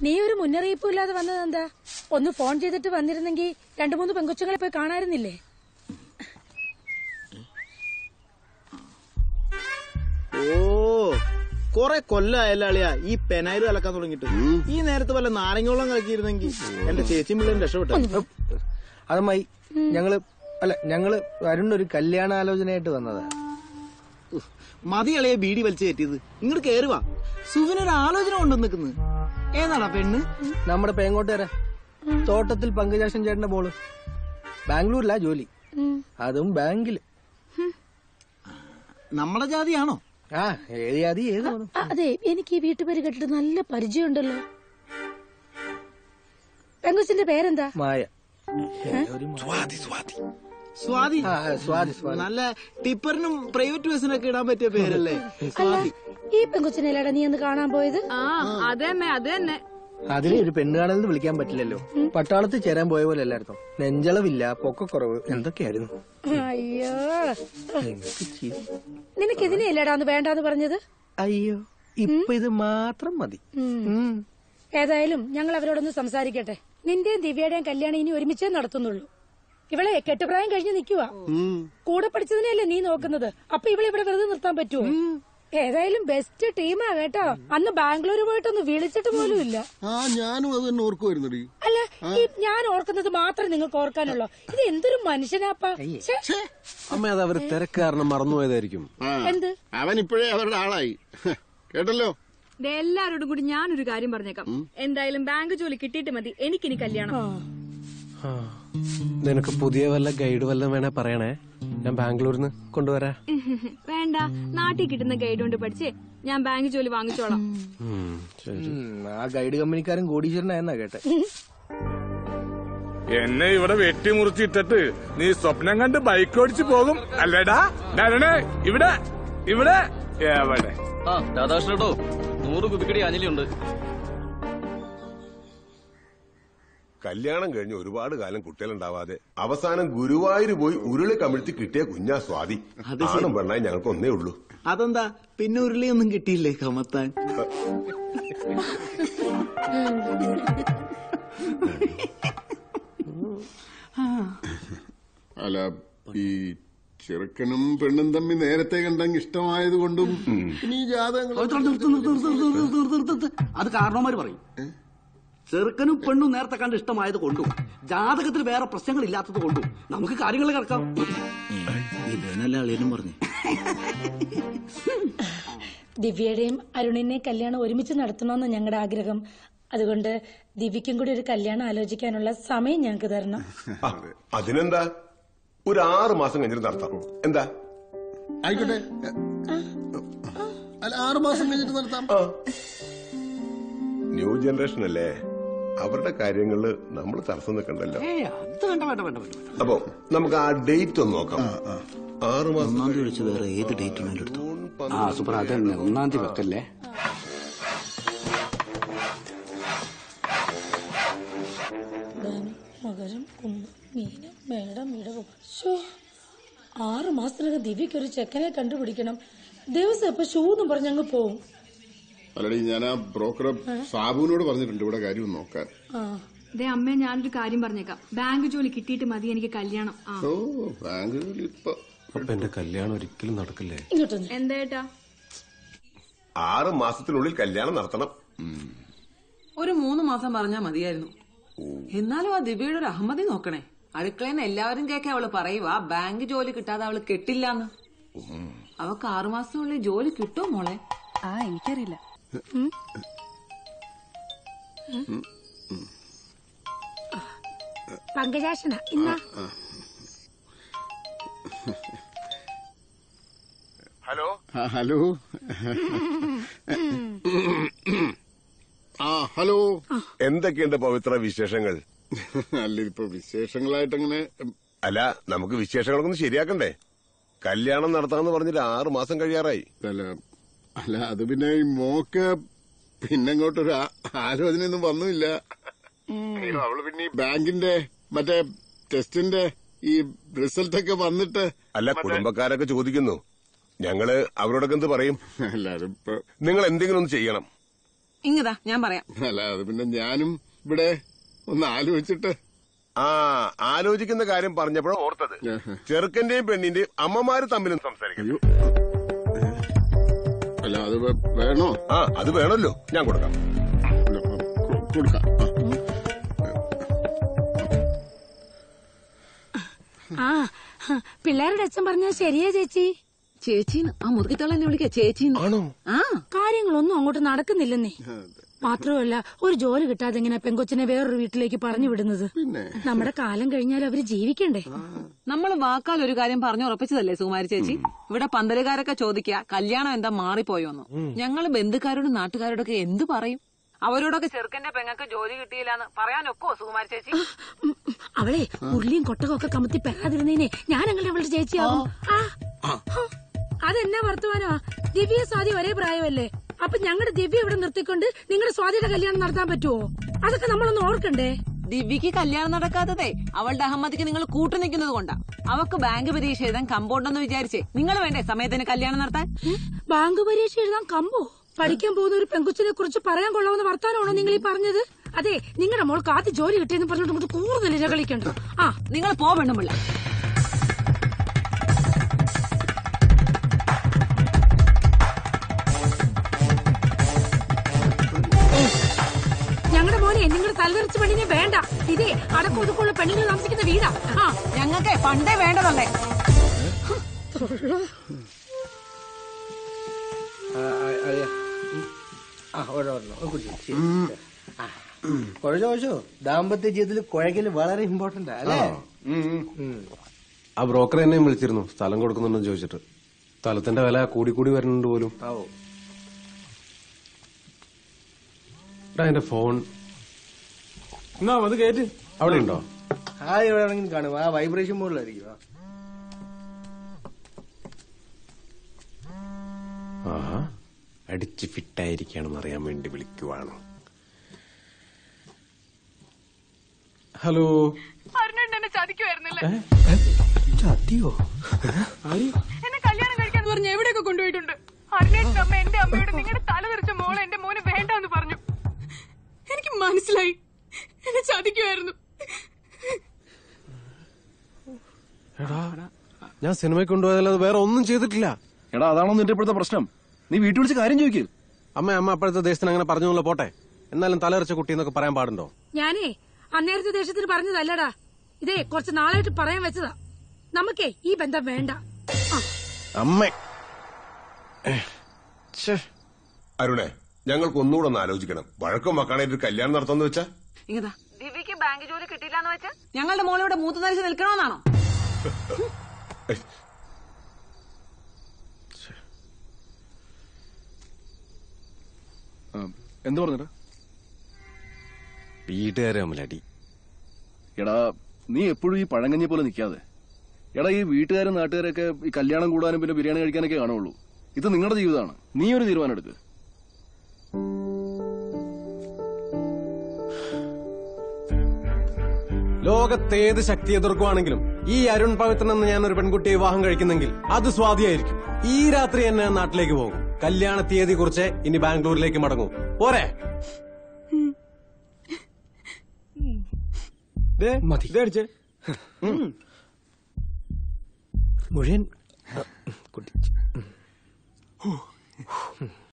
നീ ഒരു മുന്നറിയിപ്പും ഇല്ലാതെ വന്നത് എന്താ ഒന്ന് ഫോൺ ചെയ്തിട്ട് വന്നിരുന്നെങ്കിൽ രണ്ടു മൂന്ന് പെങ്കൊച്ചുങ്ങളെ പോയി കാണാറുന്നില്ലേ ഓ കൊറേ കൊല്ലായല്ല അളിയാ ഈ പെനായിര് കലക്കാൻ തുടങ്ങിട്ട് ഈ നേരത്ത് വല്ല നാരങ്ങോളം കലക്കിയിരുന്നെങ്കിൽ എന്റെ ചേച്ചിയും പിള്ളേരും രക്ഷപ്പെട്ടു അതമ്മായി ഞങ്ങള് അല്ല ഞങ്ങള് അരുണൊരു കല്യാണാലോചനയായിട്ട് വന്നതാ മതി അളിയെ ബീഡി വലിച്ചു കയറ്റിയത് ഇങ്ങോട്ട് കേറുവാ സുവിനൊരു ആലോചന കൊണ്ടു നിക്കുന്നത് ഏതാടാ പെണ്ണ് നമ്മുടെ പേങ്ങോട്ടുകാരാ തോട്ടത്തിൽ പങ്കജാക്ഷൻ ചേട്ടന്റെ മോള് ബാംഗ്ലൂരിലാ ജോലി അതും ബാങ്കില് നമ്മളെ ജാതിയാണോ ആ ഏത് ജാതി ഏത് മതം അ- അതെ എനിക്ക് ഈ വീട്ടുപേര് കേട്ടിട്ട് നല്ല പരിചയമുണ്ടല്ലോ പെങ്കൊച്ചിന്റെ പേരെന്താ മായ ഒരു മായ. സ്വാതി ആ, ആ, സ്വാതി സ്വാതി നല്ല ടിപ്പറിനും പ്രൈവറ്റ് ബസ്സിനൊക്കെ ഇടാൻ പറ്റിയ പേരല്ലേ അല്ല ഈ പെങ്കൊച്ചിനെല്ലാടാ നീ ഒന്ന് കാണാൻ പോയത് ആ അത് തന്നെ അത് തന്നെ അതിനെ ഒരു പെണ്ണുകാണലെന്ന് വിളിക്കാൻ പറ്റില്ലല്ലോ പട്ടാളത്തിൽ ചേരാൻ പോയ പോലെ അല്ലായിരുന്നു നെഞ്ചളവില്ല പൊക്കക്കുറവ് എന്തൊക്കെയായിരുന്നു അയ്യോ എനിക്ക് ചി- നിനക്ക് ഇതിനെയല്ലേടാന്ന് വേണ്ടാന്ന് പറഞ്ഞത് അയ്യോ ഇപ്പൊ ഇത് മാത്രം മതി ഉം. ഏതായാലും ഞങ്ങൾ അവരോടൊന്ന് സംസാരിക്കട്ടെ നിന്റെയും ദിവ്യയുടെയും കല്യാണം ഇനി ഒരുമിച്ചേ നടത്തുന്നുള്ളൂ ഇവളെ കെട്ടുപ്രായം കഴിഞ്ഞ് നിൽക്കുക കൂടെ പഠിച്ചതിനെയല്ലേ നീ നോക്കുന്നത് അപ്പൊ ഇവളെ ഇവിടെ വെറുതെ നിർത്താൻ പറ്റുമോ ഏതായാലും ബെസ്റ്റ് ടീമാ കേട്ടോ അന്ന് ബാംഗ്ലൂർ പോയിട്ടൊന്ന് വിളിച്ചിട്ട് പോലും ഇല്ല ആ ഞാനും അത് തന്നെ ഓർക്കുമായിരുന്നടി അല്ല ഈ ഞാൻ ഓർക്കുന്നത് മാത്രം നിങ്ങൾക്ക് ഓർക്കാനുള്ളൂ ഇത് എന്തൊരു മനുഷ്യനാപ്പാ ഛെ, അമ്മ അത് അവർ തിരക്ക് കാരണം മറന്നുപോയതായിരിക്കും ആ എന്ത് അവൻ ഇപ്പോഴേ അവരുടെ ആളായി ഹ, കേട്ടല്ലോ ദേ എല്ലാരോടും കൂടി ഞാനൊരു കാര്യം പറഞ്ഞേക്കാം എന്തായാലും ബാങ്ക് ജോലി കിട്ടിയിട്ട് മതി എനിക്കിനി കല്യാണം ആ. നിനക്ക് പുതിയ വല്ല ഗൈഡ് വല്ലതും വേണേ പറയണേ ഞാൻ ബാംഗ്ലൂരിൽ നിന്ന് കൊണ്ടുവരാ വേണ്ട നാട്ടിൽ കിട്ടുന്ന ഗൈഡ് കൊണ്ട് പഠിച്ച് ഞാൻ ബാങ്ക് ജോലി വാങ്ങിച്ചോളാം ഉം, ശരി ഉം, ആ ഗൈഡ് കമ്പനിക്കാരൻ കോടീശ്വരനായെന്നാ കേട്ടെ എന്നെ ഇവിടെ വെട്ടിമുറിച്ചിട്ടിട്ട് നീ സ്വപ്നം കണ്ട് ബൈക്ക് ഓടിച്ചു പോകും അല്ലേടാ നരണേ ഇവിടെ ഇവിടെ എവിടെ ആ രാധാകൃഷ്ണട്ടോ നൂറ് കുപ്പിക്കടി ആഞ്ഞലിയുണ്ട് കല്യാണം കഴിഞ്ഞ് ഒരുപാട് കാലം കുട്ടികളുണ്ടാവാതെ അവസാനം ഗുരുവായൂര് പോയി ഉരുളി കമിഴ്ത്തി കിട്ടിയ കുഞ്ഞാ സ്വാതി ആണും പെണ്ണായി ഞങ്ങൾക്ക് ഒന്നേ ഉള്ളൂ അതെന്താ പിന്നെ ഉരുളിയൊന്നും കിട്ടിയില്ലേ കമത്താൻ അല്ല ഈ ചെറുക്കനും പെണ്ണും തമ്മിൽ നേരത്തെ കണ്ടെങ്കിൽ ഇഷ്ടമായത് കൊണ്ടും ഇനി ഈ ജാതകങ്ങൾ അത് കാരണവന്മാര് പറയും ചെറുക്കനും പെണ്ണും നേരത്തെ കണ്ട് ഇഷ്ടമായത് കൊണ്ടും ജാതകത്തിൽ വേറെ പ്രശ്നങ്ങൾ ഇല്ലാത്തത് കൊണ്ടും നമുക്ക് കാര്യങ്ങൾ കിടക്കാം ഇതന്നല്ലേ അളിയനും പറഞ്ഞു ദിവ്യയുടെയും അരുണിന്റെയും കല്യാണം ഒരുമിച്ച് നടത്തണമെന്ന് ഞങ്ങളുടെ ആഗ്രഹം അതുകൊണ്ട് ദിവ്യക്കും കൂടി ഒരു കല്യാണം ആലോചിക്കാനുള്ള സമയം ഞങ്ങൾക്ക് തരണം ആ, അതിനെന്താ ഒരു ആറ് മാസം കഴിഞ്ഞിട്ട് നടത്താം എന്താ ആയിക്കോട്ടെ അല്ല ആറു മാസം കഴിഞ്ഞിട്ട് നടത്താം ന്യൂ ജനറേഷൻ അല്ലേ അവരുടെ കാര്യങ്ങളില് നമ്മൾ തടസ്സം നിൽക്കണ്ടല്ലോ ഏ അത് വേണ്ട വേണ്ട വേണ്ട വേണ്ട അപ്പൊ നമുക്ക് ആ ഡേറ്റ് ഒന്ന് നോക്കാം ആറ് മാസം ഒന്നാം തീയതി ഒഴിച്ച് വേറെ ഏത് ഡേറ്റ് വേണമെങ്കിലും എടുത്തോ ആ സൂപ്പർ അതന്നെ ഒന്നാം തീയതി വെക്കല്ലേ മകരം കുംഭം മീനം മേടം ഇടവം ശോ ആറ് മാസത്തിനകം ദിവ്യക്ക് ഒരു ചെക്കനെ കണ്ടുപിടിക്കണം ദിവസം ഇപ്പൊ ഷൂ എന്നും പറഞ്ഞങ്ങ് പോവും അല്ലടി ഞാൻ ആ ബ്രോക്കറെ സാബുവിനോട് പറഞ്ഞിട്ടുണ്ട് ഇവിടെ കാര്യം ഒന്ന് നോക്കാൻ ആ ദേ അമ്മേ ഞാനൊരു കാര്യം പറഞ്ഞേക്കാം ബാങ്ക് ജോലി കിട്ടിയിട്ട് മതി എനിക്ക് കല്യാണം ആ ഓ ബാങ്ക് ജോലി ഇപ്പൊ അപ്പൊ എന്റെ കല്യാണം ഒരിക്കലും നടക്കില്ലേ ഇങ്ങോട്ടൊന്ന് എന്താ ആറ് മാസത്തിനുള്ളിൽ കല്യാണം നടത്തണം ഒരു മൂന്ന് മാസം പറഞ്ഞാ മതിയായിരുന്നു എന്നാലും ആ ദിവ്യയുടെ ഒരു അഹമ്മതി നോക്കണേ അടുക്കളയിൽ എല്ലാവരും കേൾക്കാൻ അവള് പറയുക ബാങ്ക് ജോലി കിട്ടാതെ അവള് കെട്ടില്ലാന്ന് അവക്ക് ആറുമാസത്തിനുള്ളിൽ ജോലി കിട്ടുമോ മോളെ ആ എനിക്കറിയില്ല പങ്കജാശന ഇന്നാ ഹലോ ആ, ഹലോ ആ ഹലോ എന്തൊക്കെയുണ്ട് പവിത്ര വിശേഷങ്ങൾ അല്ല ഇപ്പൊ വിശേഷങ്ങളായിട്ട് അങ്ങനെ അല്ല നമുക്ക് വിശേഷങ്ങളൊക്കെ ഒന്ന് ശരിയാക്കണ്ടേ കല്യാണം നടത്താമെന്ന് പറഞ്ഞിട്ട് ആറ് മാസം കഴിയാറായി അല്ല അല്ല അത് പിന്നെ ഈ മോക്ക് പിന്നങ്ങോട്ടൊരു ആ- ആലോചനയൊന്നും വന്നില്ല അയ്യോ, അവള് പിന്നെ ഈ ബാങ്കിന്റെ മറ്റേ ടെസ്റ്റിന്റെ ഈ റിസൾട്ട് ഒക്കെ വന്നിട്ട് അല്ല കുടുംബക്കാരൊക്കെ ചോദിക്കുന്നു ഞങ്ങള് അവരോടൊക്കെ എന്ത് പറയും എല്ലാരും ഇപ്പൊ നിങ്ങൾ എന്തെങ്കിലും ഒന്ന് ചെയ്യണം ഇങ്ങതാ ഞാൻ പറയാം അല്ല അത് പിന്നെ ഞാനും ഇവിടെ ഒന്ന് ആലോചിച്ചിട്ട് ആ ആലോചിക്കുന്ന കാര്യം പറഞ്ഞപ്പോഴാണ് ഓർത്തത് ചെറുക്കന്റെയും പെണ്ണിന്റെയും അമ്മമാര് തമ്മിലും സംസാരിക്കും അല്ല അത് വേ- വേണോ ആ അത് വേണമല്ലോ ഞാൻ കൊടുക്കാം അല്ല, കൊ- കൊടുക്കാം ആ. ആ ഹ, പിള്ളേരുടെ അച്ഛൻ പറഞ്ഞാൽ ശരിയാ ചേച്ചി ചേച്ചീന്ന് ആ മുറുകിത്തള്ള എന്നെ വിളിക്കുക ചേച്ചീന്ന് ആണോ ആ കാര്യങ്ങളൊന്നും അങ്ങോട്ട് നടക്കുന്നില്ലെന്നേ മാത്രമല്ല ഒരു ജോലി കിട്ടാതെ എങ്ങനെ പെങ്കൊച്ചിനെ വേറൊരു വീട്ടിലേക്ക് പറഞ്ഞു വിടുന്നത് നമ്മുടെ കാലം കഴിഞ്ഞാൽ അവര് ജീവിക്കണ്ടേ നമ്മൾ വാക്കാൽ ഒരു കാര്യം പറഞ്ഞു ഉറപ്പിച്ചതല്ലേ സുകുമാരി ചേച്ചി ഇവിടെ പന്തലുകാരൊക്കെ ചോദിക്കുക കല്യാണം എന്താ മാറിപ്പോയോന്ന് ഞങ്ങൾ ബന്ധുക്കാരോടും നാട്ടുകാരോടൊക്കെ എന്ത് പറയും അവരോടൊക്കെ ചെറുക്കന്റെ പെങ്ങൾക്ക് ജോലി കിട്ടിയില്ലാന്ന് പറയാനൊക്കോ സുകുമാരി ചേച്ചി ഉം, ഉം. അവളെ ഉരുളിയും കൊട്ടകം ഒക്കെ കമത്തി പെടാതിരുന്നേനെ ഞാൻ അങ്ങനെ അവളുടെ ചേച്ചിയാവും ആ ഹ, അതെന്നാ വർത്തമാനമാ ദിവ്യ സ്വാതി ഒരേ പ്രായമല്ലേ അപ്പൊ ഞങ്ങളുടെ ദിവ്യ ഇവിടെ നിർത്തിക്കൊണ്ട് നിങ്ങളുടെ സ്വാതിയുടെ കല്യാണം നടത്താൻ പറ്റുമോ അതൊക്കെ നമ്മളൊന്ന് ഓർക്കണ്ടേ ദിവ്യക്ക് കല്യാണം നടക്കാത്തതേ അവളുടെ അഹമ്മദിക്ക് നിങ്ങൾ കൂട്ടു നിൽക്കുന്നത് കൊണ്ടാ അവക്ക് ബാങ്ക് പരീക്ഷ എഴുതാൻ കമ്പൗണ്ടെന്ന് വിചാരിച്ചേ നിങ്ങൾ വേണ്ടേ സമയത്തിന് കല്യാണം നടത്താൻ ഏ? ബാങ്ക് പരീക്ഷ എഴുതാൻ കമ്പോ പഠിക്കാൻ പോകുന്ന ഒരു പെങ്കുച്ചിനെ കുറിച്ച് പറയാൻ കൊള്ളാവുന്ന വർത്താനമാണോ നിങ്ങൾ ഈ പറഞ്ഞത് അതെ നിങ്ങളുടെ മോൾക്ക് ആദ്യം ജോലി കിട്ടിയെന്ന് പറഞ്ഞിട്ട് ഇങ്ങോട്ട് കൂടുതൽ ഇരകളിക്കണ്ടോ ആ നിങ്ങൾ പോ പെണ്ണുമ്പിള്ള ഞങ്ങളുടെ മോനെ നിങ്ങളുടെ തലതെറിച്ച പെണ്ണിനെ വേണ്ട ഇതേ അടക്കം ഒതുക്കുള്ള പെണ്ണുങ്ങൾ താമസിക്കുന്ന വീടാ ആ ഞങ്ങൾക്ക് പണ്ടേ വേണ്ടതല്ലേ ആ, ആ, അളിയാ. ഉം. ആ ഒരെണ്ണം, ഒരെണ്ണം. ഒന്ന് കുടിച്ചോ. ശരി. ആ. കുഴച്ചോ കുഴച്ചോ ദാമ്പത്യ ജീവിതത്തിൽ കുഴക്കല് വളരെ ഇമ്പോർട്ടന്റ് അല്ലേ ഉം. ആ ബ്രോക്കർ എന്നെയും വിളിച്ചിരുന്നു സ്ഥലം കൊടുക്കുന്നുണ്ടെന്ന് ചോദിച്ചിട്ട് സ്ഥലത്തിന്റെ വില കൂടി കൂടി വരുന്നുണ്ട് പോലും ആവോ എടാ എന്റെ ഫോൺ എന്നാ അത് കേട്ട് അവിടെ ഉണ്ടോ ആ എവിടെയാണെങ്കിലും കാണും ആ വൈബ്രേഷൻ മോഡിലായിരിക്കും ആ. ആഹാ അടിച്ച് ഫിറ്റായിരിക്കാണെന്ന് അറിയാൻ വേണ്ടി വിളിക്കുവാണ് ഹലോ എന്നെ ചതിക്കുമായിരുന്നില്ലേ ചതിയോ എന്നെ കല്യാണം കഴിക്കാൻ പറഞ്ഞ് എവിടെയൊക്കെ കൊണ്ടുപോയിട്ടുണ്ട് അരുണേട്ടൻ അമ്മ എന്റെ അമ്മയോട് നിങ്ങളുടെ തല തെറിച്ച മോളെ എന്റെ മോന് വേണ്ടെന്ന് പറഞ്ഞു എനിക്ക് മനസ്സിലായി എന്നെ ചതിക്കുമായിരുന്നു എടാ ഞാൻ സിനിമയ്ക്ക് കൊണ്ടുപോയതല്ലാതെ വേറെ ഒന്നും ചെയ്തിട്ടില്ല എടാ അതാണോ നിന്റെ ഇപ്പോഴത്തെ പ്രശ്നം നീ വീട്ടിൽ വിളിച്ച് കാര്യം ചോദിക്കൂ അമ്മ അമ്മ അപ്പോഴത്തെ ദേശത്തിന് അങ്ങനെ പറഞ്ഞുള്ള പോട്ടെ എന്നാലും തലറിച്ച കുട്ടി എന്നൊക്കെ പറയാൻ പാടുണ്ടോ ഞാനേ അന്നേരത്തെ ദേശത്തിന് പറഞ്ഞതല്ലടാ ഇതേ കുറച്ച് നാളായിട്ട് പറയാൻ വെച്ചതാ നമുക്കേ ഈ ബന്ധം വേണ്ട ആ അമ്മ അരുണേ ഞങ്ങൾക്ക് ഒന്നുകൂടെ ഒന്ന് ആലോചിക്കണം വഴക്കും മക്കളെ ഒരു കല്യാണം നടത്താന്ന് വെച്ചാ ഇങ്ങതാ ദിവ്യക്ക് ബാങ്ക് ജോലി കിട്ടിയില്ലാന്ന് വെച്ച് ഞങ്ങളുടെ മോളിവിടെ മൂത്ത് നരിച്ച് നിൽക്കണമെന്നാണോ എന്ത് പറഞ്ഞിട്ട് വീട്ടുകാരെ തമ്മിൽ അടി എടാ നീ എപ്പോഴും ഈ പഴങ്കഞ്ഞി പോലെ നിൽക്കാതെ എടാ ഈ വീട്ടുകാരും നാട്ടുകാരൊക്കെ ഈ കല്യാണം കൂടാനും പിന്നെ ബിരിയാണി കഴിക്കാനൊക്കെ കാണുള്ളൂ ഇത് നിങ്ങളുടെ ജീവിതമാണ് നീ ഒരു തീരുമാനം എടുക്ക് ലോകത്തേത് ശക്തി എതിർക്കുവാണെങ്കിലും ഈ അരുൺ പവിത്രൻ എന്ന ഞാൻ ഒരു പെൺകുട്ടിയെ വിവാഹം കഴിക്കുന്നെങ്കിൽ അത് സ്വാതിയായിരിക്കും ഈ രാത്രി എന്നെ നാട്ടിലേക്ക് പോകും കല്യാണ തീയതി കുറിച്ച് ഇനി ബാംഗ്ലൂരിലേക്ക് മടങ്ങും പോരെ മതി അടിച്ചേ മുഴുവൻ കുടിച്ചു